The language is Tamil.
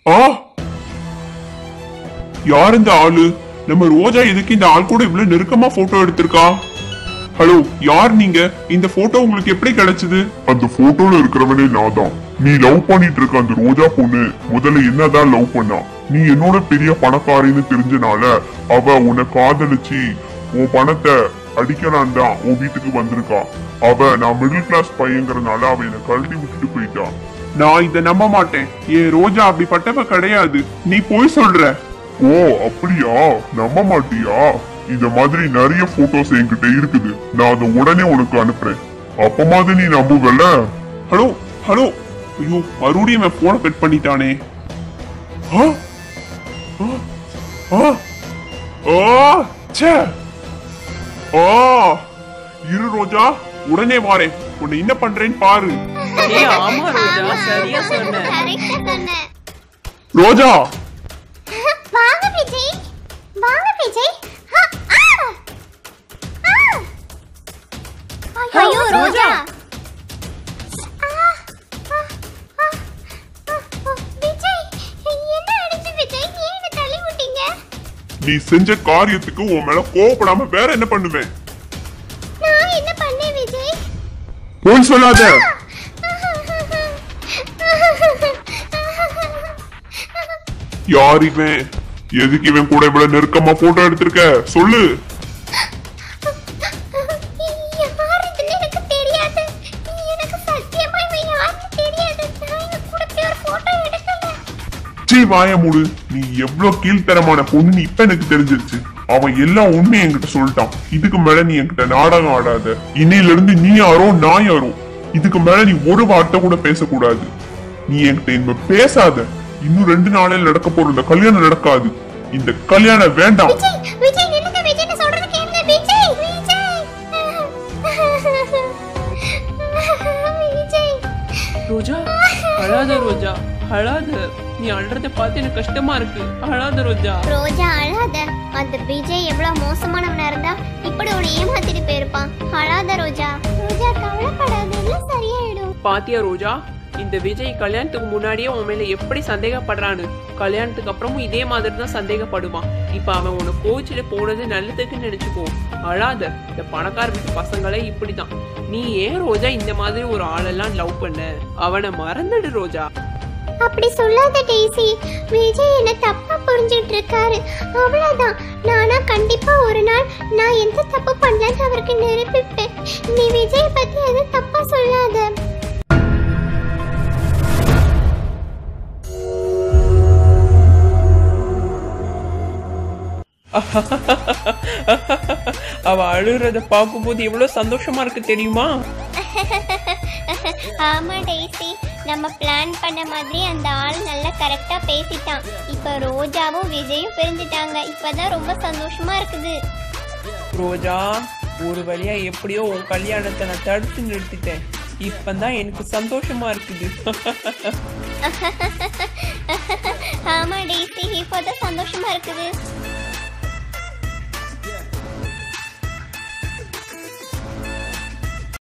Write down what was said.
ஆ யார் இந்த ஆளு நம்ம ரோஜா எதுக்கு இந்த ஆள் கூட இவ்வளவு நெருக்கமா போட்டோ எடுத்திருக்கா ஹலோ யார் நீங்க இந்த போட்டோ உங்களுக்கு எப்படி கிடைச்சது அந்த போட்டோல இருக்கிறவனே நான் தான் நீ லவ் பண்ணிட்டு இருக்க அந்த ரோஜா பொண்ணு முதல்ல என்னதான் லவ் பண்ணா நீ என்னோட பெரிய பணக்காரின்னு தெரிஞ்சனால அவ உன்னை காதலிச்சு உன் பணத்தை அடிக்கலான் தான் உன் வீட்டுக்கு வந்திருக்கா அவ நான் மிடில் கிளாஸ் பையங்கிறனால அவ என்னை கழட்டி விட்டுட்டு போயிட்டா நான் இத நம்ப மாட்டேன் ஏன் ரோஜா அப்படிப்பட்டவ கிடையாது நீ போய் சொல்ற ஓ அப்படியா நம்ப மாட்டியா இந்த மாதிரி நிறைய போட்டோஸ் என்கிட்ட இருக்குது நான் அதை உடனே உனக்கு அனுப்புறேன் அப்பமாவது நீ நம்புவல ஹலோ ஹலோ ஐயோ மறுபடியும் அவன் போனை கட் பண்ணிட்டானே ஆ? ஆ? ஆ? ஆ! ச்சே! ஆ! இரு ரோஜா உடனே வாரேன் உன்னை என்ன பண்றேன்னு பாரு ஏய் ஆமா ரோஜா சரியா சொன்ன கரெக்டா சொன்ன ரோஜா வாங்க விஜய் வாங்க விஜய் ஆ, ஆ! ஆ! ஐயோ ரோஜா ஆ, ஆ, ஆ, ஆ, ஆ. விஜய் என்ன அடிச்சு விஜய் ஏன் என்னை தள்ளி விட்டீங்க நீ செஞ்ச காரியத்துக்கு உன் மேல கோவப்படாம வேற என்ன பண்ணுவேன் நான் என்ன பண்ணேன் விஜய் போய் சொல்லாத யார் இவன் எதுக்கு இவன் கூட இவ்வளவு நெருக்கமா போட்டோ எடுத்திருக்க சொல்லு யாருன்னு எனக்கு தெரியாது எனக்கு சத்தியமா இவன் யாருன்னு தெரியாது நான் இவன் கூட போய் ஒரு போட்டோ எடுக்கல சீ வாய மூடு நீ எவ்வளவு கீழ்த்தரமான பொண்ணு இப்ப எனக்கு தெரிஞ்சிருச்சு அவன் எல்லாம் உண்மையை என்கிட்ட சொல்லிட்டான் இதுக்கு மேல நீ என்கிட்ட நாடகம் ஆடாத இன்னையில இருந்து நீ யாரோ நான் யாரோ இதுக்கு மேல நீ ஒரு வார்த்தை கூட பேசக்கூடாது நீ என்கிட்ட இனிமே பேசாத இன்னும் ரெண்டு நாளையில நடக்க போற இந்த கல்யாணம் நடக்காது இந்த கல்யாணம் வேண்டாம் விஜய் விஜய் நில்லுங்க விஜய் நான் சொல்றது கேளுங்க விஜய் விஜய் விஜய் ரோஜா அழாத ரோஜா அழாத நீ அழுறத பார்த்து எனக்கு கஷ்டமா இருக்கு அழாத ரோஜா ரோஜா அழாத அந்த விஜய் எவ்வளவு மோசமானவனா இருந்தா இப்படி உன்னை ஏமாத்திட்டு போயிருப்பான் அழாத ரோஜா ரோஜா கவலைப்படாத எல்லாம் சரியாயிடும் பாத்தியா ரோஜா இந்த விஜய் கல்யாணத்துக்கு முன்னாடியே உன் மேல எப்படி சந்தேகப்படுறான்னு கல்யாணத்துக்கு அப்புறமும் இதே மாதிரி தான் சந்தேகப்படுவான் இப்ப அவன் உன்னை கோச்சிட்டு போனது நல்லதுக்குன்னு நினைச்சுக்கோ அழாத இந்த பணக்கார வீட்டு பசங்களே இப்படிதான் நீ ஏன் ரோஜா இந்த மாதிரி ஒரு ஆளெல்லாம் லவ் பண்ண அவனை மறந்துடு ரோஜா அப்படி சொல்லாத டேசி விஜய் என்ன தப்பா புரிஞ்சுட்டு இருக்காரு அவ்வளவுதான் நானா கண்டிப்பா ஒரு நாள் நான் எந்த தப்பு பண்ணலன்னு அவருக்கு நிரூபிப்பேன் நீ விஜய் பத்தி எதுவும் தப்பா சொல்லாத அவ அழுறத பார்க்கும்போது எவ்வளவு சந்தோஷமா இருக்கு தெரியுமா ஆமா டேசி நம்ம பிளான் பண்ண மாதிரி அந்த ஆள் நல்லா கரெக்டா பேசிட்டான் இப்ப ரோஜாவும் விஜயும் பிரிஞ்சுட்டாங்க இப்பதான் ரொம்ப சந்தோஷமா இருக்குது ரோஜா ஒரு வழியா எப்படியோ உன் கல்யாணத்தை நான் தடுத்து நிறுத்திட்டேன் இப்பதான் எனக்கு சந்தோஷமா இருக்குது ஆமா டேசி இப்பதான் சந்தோஷமா இருக்குது